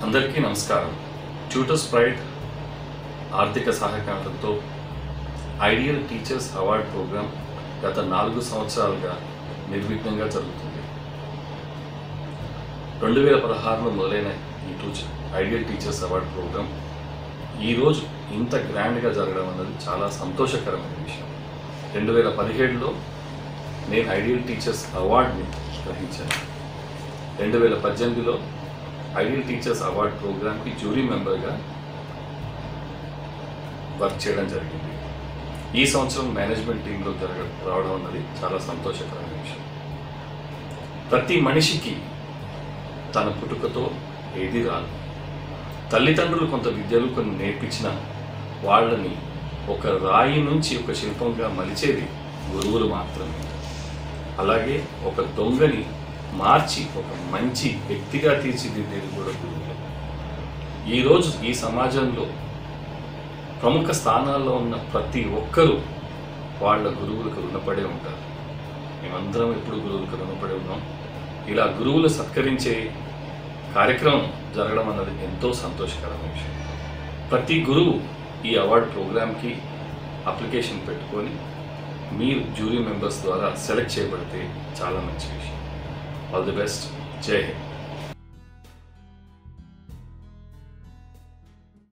అందరికీ నమస్కారం tutors pride ఆర్థిక సహకారంతో ఐడియల్ టీచర్స్ అవార్డ్ ప్రోగ్రాం గత నాలుగు సంవత్సరాలుగా నిర్విఘ్నంగా జరుగుతుంది రెండు వేల పదహారులో మొదలైన ఈ టూచ్ ఐడియల్ టీచర్స్ అవార్డ్ ప్రోగ్రాం ఈరోజు ఇంత గ్రాండ్గా జరగడం అన్నది చాలా సంతోషకరమైన విషయం రెండు వేల పదిహేడులో నేను ఐడియల్ టీచర్స్ అవార్డుని గ్రహించాను రెండు వేల పద్దెనిమిదిలో ఐడియల్ టీచర్స్ అవార్డ్ ప్రోగ్రామ్కి జ్యూరీ మెంబర్గా వర్క్ చేయడం జరిగింది ఈ సంవత్సరం మేనేజ్మెంట్ టీంలో జరగ రావడం అన్నది చాలా సంతోషకరమైన విషయం ప్రతి మనిషికి తన పుట్టుకతో ఏది రాదు తల్లిదండ్రులు కొంత విద్యలు కొన్ని నేర్పించిన వాళ్ళని ఒక రాయి నుంచి ఒక శిల్పంగా మలిచేది గురువులు మాత్రమే అలాగే ఒక దొంగని మార్చి ఒక మంచి వ్యక్తిగా తీర్చిదిద్దేది కూడా గురువులు ఈరోజు ఈ సమాజంలో ప్రముఖ స్థానాల్లో ఉన్న ప్రతి ఒక్కరూ వాళ్ళ గురువులకు రుణపడే ఉంటారు మేమందరం ఎప్పుడు గురువులకు రుణపడి ఉన్నాం ఇలా గురువులు సత్కరించే కార్యక్రమం జరగడం అన్నది ఎంతో సంతోషకరమైన విషయం ప్రతి గురువు ఈ అవార్డు ప్రోగ్రామ్కి అప్లికేషన్ పెట్టుకొని మీరు జ్యూరీ మెంబర్స్ ద్వారా సెలెక్ట్ చేయబడితే చాలా మంచి విషయం ఆల్ ది బెస్ట్ జై హింద్